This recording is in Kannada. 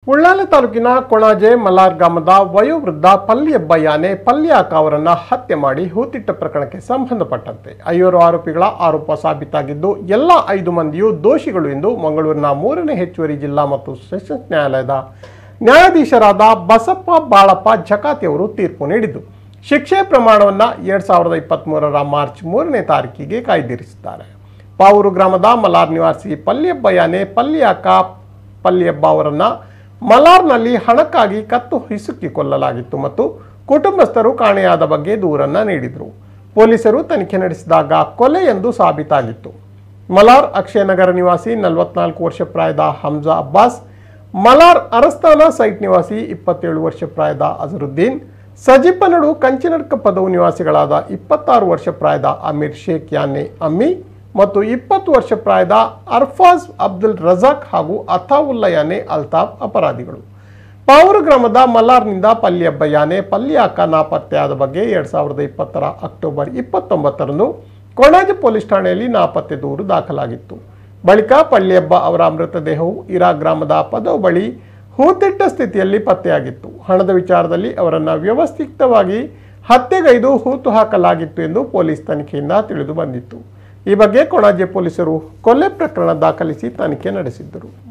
ಉಳ್ಳಾಲೆ ತಾಲೂಕಿನ ಕೊಣಾಜೆ ಮಲಾರ್ ಗ್ರಾಮದ ವಯೋವೃದ್ಧ ಪಲ್ಯಬ್ಬ ಯಾನೆ ಪಲ್ಯಾಕ ಅವರನ್ನ ಹತ್ಯೆ ಮಾಡಿ ಹೂತಿಟ್ಟ ಪ್ರಕರಣಕ್ಕೆ ಸಂಬಂಧಪಟ್ಟಂತೆ ಐವರು ಆರೋಪಿಗಳ ಆರೋಪ ಸಾಬೀತಾಗಿದ್ದು ಎಲ್ಲ ಐದು ಮಂದಿಯೂ ದೋಷಿಗಳು ಎಂದು ಮಂಗಳೂರಿನ ಮೂರನೇ ಹೆಚ್ಚುವರಿ ಜಿಲ್ಲಾ ಮತ್ತು ಸೆಷನ್ಸ್ ನ್ಯಾಯಾಲಯದ ನ್ಯಾಯಾಧೀಶರಾದ ಬಸಪ್ಪ ಬಾಳಪ್ಪ ಜಕಾತಿ ಅವರು ತೀರ್ಪು ನೀಡಿದ್ದು ಶಿಕ್ಷೆ ಪ್ರಮಾಣವನ್ನು ಎರಡ್ ಸಾವಿರದ ಇಪ್ಪತ್ತ್ಮೂರರ ಮಾರ್ಚ್ ಮೂರನೇ ತಾರೀಕಿಗೆ ಕಾಯ್ದಿರಿಸಿದ್ದಾರೆ ಪಾವೂರು ಗ್ರಾಮದ ಮಲಾರ್ ನಿವಾಸಿ ಪಲ್ಯಬ್ಬ ಯಾನೆ ಪಲ್ಯಾಕ ಪಲ್ಯಬ್ಬ ಅವರನ್ನ ಮಲಾರ್ನಲ್ಲಿ ಹಣಕ್ಕಾಗಿ ಕತ್ತು ಹಿಸುಕಿ ಕೊಲ್ಲಲಾಗಿತ್ತು ಮತ್ತು ಕುಟುಂಬಸ್ಥರು ಕಾಣೆಯಾದ ಬಗ್ಗೆ ದೂರನ್ನ ನೀಡಿದರು ಪೊಲೀಸರು ತನಿಖೆ ನಡೆಸಿದಾಗ ಕೊಲೆ ಎಂದು ಸಾಬೀತಾಗಿತ್ತು ಮಲಾರ್ ಅಕ್ಷಯನಗರ ನಿವಾಸಿ ನಲವತ್ನಾಲ್ಕು ವರ್ಷ ಪ್ರಾಯದ ಹಮ್ಜಾ ಅಬ್ಬಾಸ್ ಮಲಾರ್ ಅರಸ್ಥಾನ ಸೈಟ್ ನಿವಾಸಿ ಇಪ್ಪತ್ತೇಳು ವರ್ಷ ಪ್ರಾಯದ ಅಜರುದ್ದೀನ್ ಸಜಿಪ್ಪನಡು ಕಂಚಿನಡ್ಕ ಪದವು ನಿವಾಸಿಗಳಾದ ಇಪ್ಪತ್ತಾರು ವರ್ಷ ಪ್ರಾಯದ ಅಮೀರ್ ಶೇಖ್ ಯಾನೆ ಅಮ್ಮಿ ಮತ್ತು ಇಪ್ಪತ್ತು ವರ್ಷ ಪ್ರಾಯದ ಅರ್ಫಾಜ್ ಅಬ್ದುಲ್ ರಜಾಕ್ ಹಾಗೂ ಅಥಾವುಲ್ಲಾ ಯಾನೆ ಅಲ್ತಾಫ್ ಅಪರಾಧಿಗಳು ಪಾವೂರು ಗ್ರಾಮದ ಮಲ್ಲಾರ್ನಿಂದ ಪಲ್ಯಬ್ಬ ಯಾನೆ ಪಲ್ಯಾಕ ನಾಪತ್ತೆಯಾದ ಬಗ್ಗೆ ಎರಡ್ ಸಾವಿರದ ಇಪ್ಪತ್ತರ ಅಕ್ಟೋಬರ್ ಇಪ್ಪತ್ತೊಂಬತ್ತರಂದು ಕೊಣಾಜೆ ಪೊಲೀಸ್ ಠಾಣೆಯಲ್ಲಿ ನಾಪತ್ತೆ ದೂರು ದಾಖಲಾಗಿತ್ತು ಬಳಿಕ ಪಳ್ಳಿಯಬ್ಬ ಅವರ ಮೃತದೇಹವು ಇರಾ ಗ್ರಾಮದ ಪದವು ಬಳಿ ಹೂತಿಟ್ಟ ಸ್ಥಿತಿಯಲ್ಲಿ ಪತ್ತೆಯಾಗಿತ್ತು ಹಣದ ವಿಚಾರದಲ್ಲಿ ಅವರನ್ನು ವ್ಯವಸ್ಥಿತವಾಗಿ ಹತ್ಯೆಗೈದು ಹೂತು ಹಾಕಲಾಗಿತ್ತು ಎಂದು ಪೊಲೀಸ್ ತನಿಖೆಯಿಂದ ತಿಳಿದು ಬಂದಿತ್ತು ಈ ಬಗ್ಗೆ ಕೊಣಾಜೆ ಪೊಲೀಸರು ಕೊಲೆ ಪ್ರಕರಣ ದಾಖಲಿಸಿ ತನಿಖೆ ನಡೆಸಿದ್ದರು